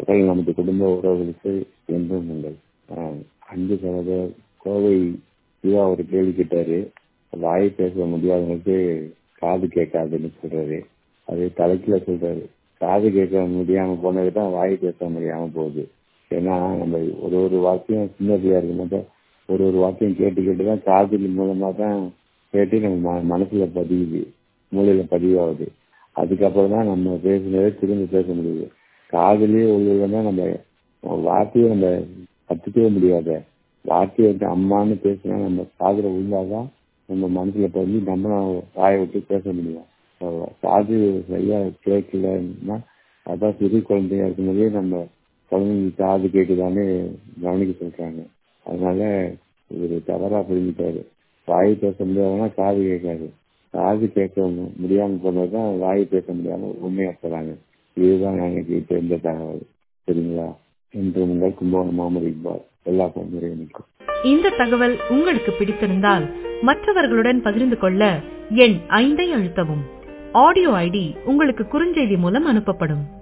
குரல் நமது குடும்ப உறவுகளுக்கு என்றும் உங்கள் ஆஹ் அன்பு சகோதரர் கோவை சிவா ஒரு கேள்வி கேட்டாரு வாய் பேச முடியாதவங்களுக்கு காது கேட்காதுன்னு சொல்றாரு அது தலைக்குல சொல்றாரு காது கேட்க முடியாம போனது தான் வாய் பேச முடியாம போகுது ஏன்னா நம்ம ஒரு ஒரு வாக்கியம் சின்ன பிள்ளையா இருக்கும்போது ஒரு ஒரு வாக்கியம் கேட்டு கேட்டு தான் காது மூலமா தான் கேட்டு நம்ம ம- மனசுல பதியுது மூளையில பதிவாகுது அதுக்கப்புறம் தான் நம்ம பேசுனதே திரும்ப பேச முடியுது காதுலயே உள்ளதுன்னா நம்ம வார்த்தையை நம்ம கத்துக்கவே முடியாத வார்த்தையை வந்து அம்மான்னு பேசினா நம்ம காதுல உள்ளாதான் நம்ம மனசுல பதிஞ்சு நம்ம வாயை விட்டு பேச முடியும் அஹ் காது சரியா கேட்கலன்னா அதான் சிறு குழந்தையா இருக்கும்போதே நம்ம குழந்தைங்க காது கேட்குதான்னு கவனிக்க சொல்றாங்க அதனால இவர் தவறா புரிஞ்சுட்டாரு வாய் பேச முடியாதுன்னா காது கேட்காது காது கேட்க மு- முடியாம போனதுதான் வாய் பேச முடியாம உண்மையா போறாங்க இதுதான் எனக்கு தெரிந்த தகவல் சரிங்களா என்று உங்கள் கும்பகோணம் மாமூல் இக்பால் எல்லா பங்குறையும் இந்த தகவல் உங்களுக்கு பிடித்திருந்தால் மற்றவர்களுடன் பகிர்ந்து கொள்ள எண் ஐந்தை அழுத்தவும் ஆடியோ ஐடி உங்களுக்கு குறுஞ்செய்தி மூலம் அனுப்பப்படும்